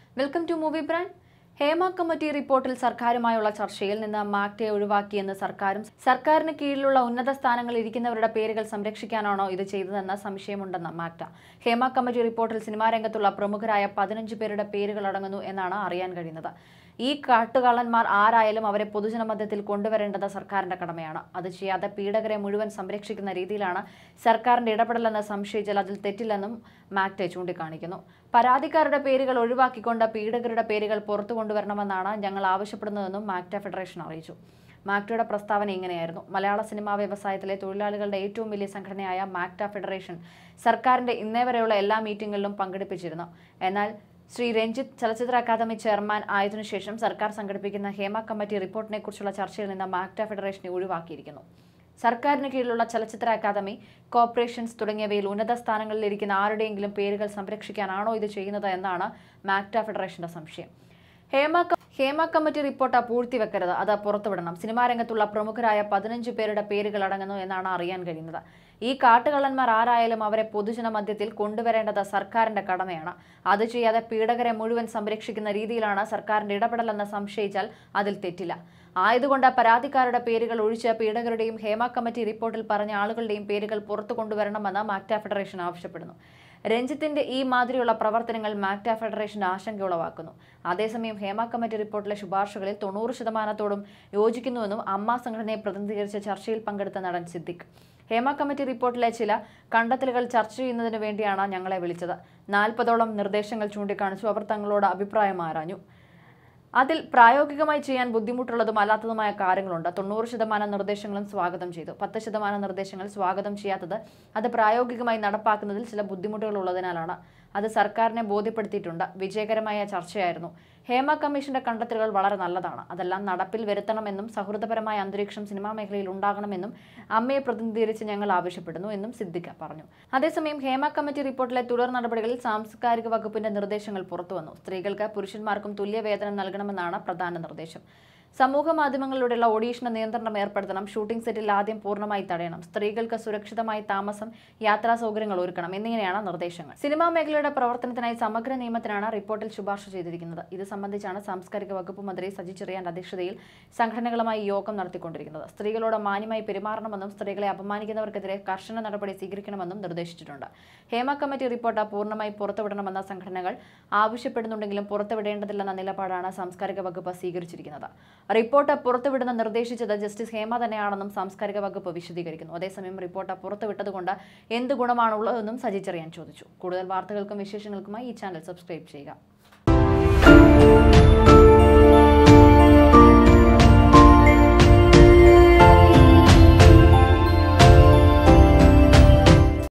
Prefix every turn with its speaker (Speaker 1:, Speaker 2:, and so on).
Speaker 1: welcome to movie brand Hema committee റിപ്പോർട്ടിൽ സർക്കാരുമായുള്ള ചർച്ചയിൽ നിന്ന് മാക്ടയെ ഒഴിവാക്കിയെന്ന് സർക്കാരും സർക്കാരിന് കീഴിലുള്ള ഉന്നത സ്ഥാനങ്ങളിൽ ഇരിക്കുന്നവരുടെ പേരുകൾ സംരക്ഷിക്കാനാണോ ഇത് ചെയ്തതെന്ന സംശയമുണ്ടെന്ന് മാക്ട ഹേമ കമ്മിറ്റി റിപ്പോർട്ടിൽ സിനിമാ രംഗത്തുള്ള പ്രമുഖരായ പതിനഞ്ച് പേരുടെ പേരുകൾ അടങ്ങുന്നു എന്നാണ് അറിയാൻ കഴിയുന്നത് ഈ കാട്ടുകള്ളന്മാർ ആരായാലും അവരെ പൊതുജനമധ്യത്തിൽ കൊണ്ടുവരേണ്ടത് സർക്കാരിന്റെ കടമയാണ് അത് ചെയ്യാതെ പീഡകരെ മുഴുവൻ സംരക്ഷിക്കുന്ന രീതിയിലാണ് സർക്കാരിന്റെ ഇടപെടലെന്ന് സംശയിച്ചാൽ അതിൽ തെറ്റില്ലെന്നും മാക്ടെ ചൂണ്ടിക്കാണിക്കുന്നു പരാതിക്കാരുടെ പേരുകൾ ഒഴിവാക്കിക്കൊണ്ട് പീഡകരുടെ പേരുകൾ പുറത്തു കൊണ്ടുവരണമെന്നാണ് ഞങ്ങൾ ആവശ്യപ്പെടുന്നതെന്നും മാക്ട ഫെഡറേഷൻ അറിയിച്ചു മാക്ടയുടെ പ്രസ്താവന ഇങ്ങനെയായിരുന്നു മലയാള സിനിമാ വ്യവസായത്തിലെ തൊഴിലാളികളുടെ ഏറ്റവും വലിയ സംഘടനയായ മാക്ട ഫെഡറേഷൻ സർക്കാരിന്റെ ഇന്നേ വരെയുള്ള എല്ലാ മീറ്റിംഗുകളിലും പങ്കെടുപ്പിച്ചിരുന്നു എന്നാൽ ശ്രീ രഞ്ജിത്ത് ചലച്ചിത്ര അക്കാദമി ചെയർമാൻ ആയതിനുശേഷം സർക്കാർ സംഘടിപ്പിക്കുന്ന ഹേമ കമ്മിറ്റി റിപ്പോർട്ടിനെ കുറിച്ചുള്ള ചർച്ചയിൽ നിന്ന് മാക്ട ഫെഡറേഷനെ ഒഴിവാക്കിയിരിക്കുന്നു സർക്കാരിന് കീഴിലുള്ള ചലച്ചിത്ര അക്കാദമി കോർപ്പറേഷൻസ് തുടങ്ങിയവയിൽ ഉന്നത സ്ഥാനങ്ങളിൽ ഇരിക്കുന്ന ആരുടെയെങ്കിലും പേരുകൾ സംരക്ഷിക്കാനാണോ ഇത് ചെയ്യുന്നത് എന്നാണ് മാക്ട ഫെഡറേഷന്റെ സംശയം ഹേമ ക- ഹേമ കമ്മിറ്റി റിപ്പോർട്ട് പൂഴ്ത്തിവെക്കരുത് അത് പുറത്തുവിടണം സിനിമാ രംഗത്തുള്ള പ്രമുഖരായ പതിനഞ്ച് പേരുടെ പേരുകൾ അടങ്ങുന്നു എന്നാണ് അറിയാൻ കഴിയുന്നത് ഈ കാട്ടുകള്ളന്മാർ ആരായാലും അവരെ പൊതുജന മധ്യത്തിൽ കൊണ്ടുവരേണ്ടത് സർക്കാരിന്റെ കടമയാണ് അത് ചെയ്യാതെ പീഡകരെ മുഴുവൻ സംരക്ഷിക്കുന്ന രീതിയിലാണ് സർക്കാരിന്റെ ഇടപെടലെന്ന് സംശയിച്ചാൽ അതിൽ തെറ്റില്ല ആയതുകൊണ്ട് പരാതിക്കാരുടെ പേരുകൾ ഒഴിച്ച് പീഡകരുടെയും ഹേമ കമ്മിറ്റി റിപ്പോർട്ടിൽ പറഞ്ഞ ആളുകളുടെയും പേരുകൾ പുറത്തു കൊണ്ടുവരണമെന്ന് മാക്ട ഫെഡറേഷൻ ആവശ്യപ്പെടുന്നു രഞ്ജിത്തിന്റെ ഈ മാതിരിയുള്ള പ്രവർത്തനങ്ങൾ മാക്ട ഫെഡറേഷന് ആശങ്ക ഉളവാക്കുന്നു അതേസമയം ഹേമ കമ്മിറ്റി റിപ്പോർട്ടിലെ ശുപാർശകളിൽ തൊണ്ണൂറ് ശതമാനത്തോടും യോജിക്കുന്നുവെന്നും അമ്മ സംഘടനയെ പ്രതിനിധീകരിച്ച ചർച്ചയിൽ പങ്കെടുത്ത നടൻ സിദ്ദിഖ് ഹേമ കമ്മിറ്റി റിപ്പോർട്ടിലെ ചില കണ്ടെത്തലുകൾ ചർച്ച ചെയ്യുന്നതിന് വേണ്ടിയാണ് ഞങ്ങളെ വിളിച്ചത് നാൽപ്പതോളം നിർദ്ദേശങ്ങൾ ചൂണ്ടിക്കാണിച്ചു അവർ തങ്ങളോട് അഭിപ്രായം ആരാഞ്ഞു അതിൽ പ്രായോഗികമായി ചെയ്യാൻ ബുദ്ധിമുട്ടുള്ളതും അല്ലാത്തതുമായ കാര്യങ്ങളുണ്ട് തൊണ്ണൂറ് ശതമാനം നിർദ്ദേശങ്ങളും സ്വാഗതം ചെയ്തു പത്ത് ശതമാനം നിർദ്ദേശങ്ങൾ സ്വാഗതം ചെയ്യാത്തത് അത് പ്രായോഗികമായി നടപ്പാക്കുന്നതിൽ ചില ബുദ്ധിമുട്ടുകൾ ഉള്ളതിനാലാണ് അത് സർക്കാരിനെ ബോധ്യപ്പെടുത്തിയിട്ടുണ്ട് വിജയകരമായ ചർച്ചയായിരുന്നു ഹേമ കമ്മീഷന്റെ കണ്ടെത്തലുകൾ വളരെ നല്ലതാണ് അതെല്ലാം നടപ്പിൽ വരുത്തണമെന്നും സൗഹൃദപരമായ അന്തരീക്ഷം സിനിമാ മേഖലയിൽ ഉണ്ടാകണമെന്നും അമ്മയെ പ്രതിനിധീകരിച്ച് ഞങ്ങൾ ആവശ്യപ്പെടുന്നു എന്നും സിദ്ദിഖ പറഞ്ഞു അതേസമയം ഹേമ കമ്മിറ്റി റിപ്പോർട്ടിലെ തുടർ നടപടികളിൽ സാംസ്കാരിക വകുപ്പിന്റെ നിർദ്ദേശങ്ങൾ പുറത്തുവന്നു സ്ത്രീകൾക്ക് പുരുഷന്മാർക്കും തുല്യ വേതനം നൽകണമെന്നാണ് പ്രധാന നിർദ്ദേശം സമൂഹ മാധ്യമങ്ങളിലൂടെയുള്ള ഓഡീഷന് നിയന്ത്രണം ഏർപ്പെടുത്തണം ഷൂട്ടിംഗ് സെറ്റിൽ ആദ്യം പൂർണ്ണമായി തടയണം സ്ത്രീകൾക്ക് സുരക്ഷിതമായി താമസം യാത്രാ സൗകര്യങ്ങൾ ഒരുക്കണം എന്നിങ്ങനെയാണ് നിർദ്ദേശങ്ങൾ സിനിമാ മേഖലയുടെ പ്രവർത്തനത്തിനായി സമഗ്ര നിയമത്തിനാണ് റിപ്പോർട്ടിൽ ശുപാർശ ചെയ്തിരിക്കുന്നത് ഇത് സംബന്ധിച്ചാണ് സാംസ്കാരിക വകുപ്പ് മന്ത്രി സജി ചെറിയാന്റെ അധ്യക്ഷതയിൽ സംഘടനകളുമായി യോഗം നടത്തിക്കൊണ്ടിരിക്കുന്നത് സ്ത്രീകളോട് മാന്യമായി പെരുമാറണമെന്നും സ്ത്രീകളെ അപമാനിക്കുന്നവർക്കെതിരെ കർശന നടപടി സ്വീകരിക്കണമെന്നും നിർദ്ദേശിച്ചിട്ടുണ്ട് ഹേമ കമ്മിറ്റി റിപ്പോർട്ട് പൂർണ്ണമായി പുറത്തുവിടണമെന്ന സംഘടനകൾ ആവശ്യപ്പെടുന്നുണ്ടെങ്കിലും പുറത്തുവിടേണ്ടതില്ലെന്ന നിലപാടാണ് സാംസ്കാരിക വകുപ്പ് സ്വീകരിച്ചിരിക്കുന്നത് റിപ്പോർട്ട് പുറത്തുവിടുന്ന നിർദ്ദേശിച്ചത് ജസ്റ്റിസ് ഹേമ തന്നെയാണെന്നും സാംസ്കാരിക വകുപ്പ് വിശദീകരിക്കുന്നു അതേസമയം റിപ്പോർട്ട് പുറത്തുവിട്ടതുകൊണ്ട് എന്ത് ഗുണമാണുള്ളതെന്നും സജി ചെറിയാൻ ചോദിച്ചു കൂടുതൽ വാർത്തകൾക്കും വിശേഷങ്ങൾക്കുമായി ഈ ചാനൽ സബ്സ്ക്രൈബ് ചെയ്യുക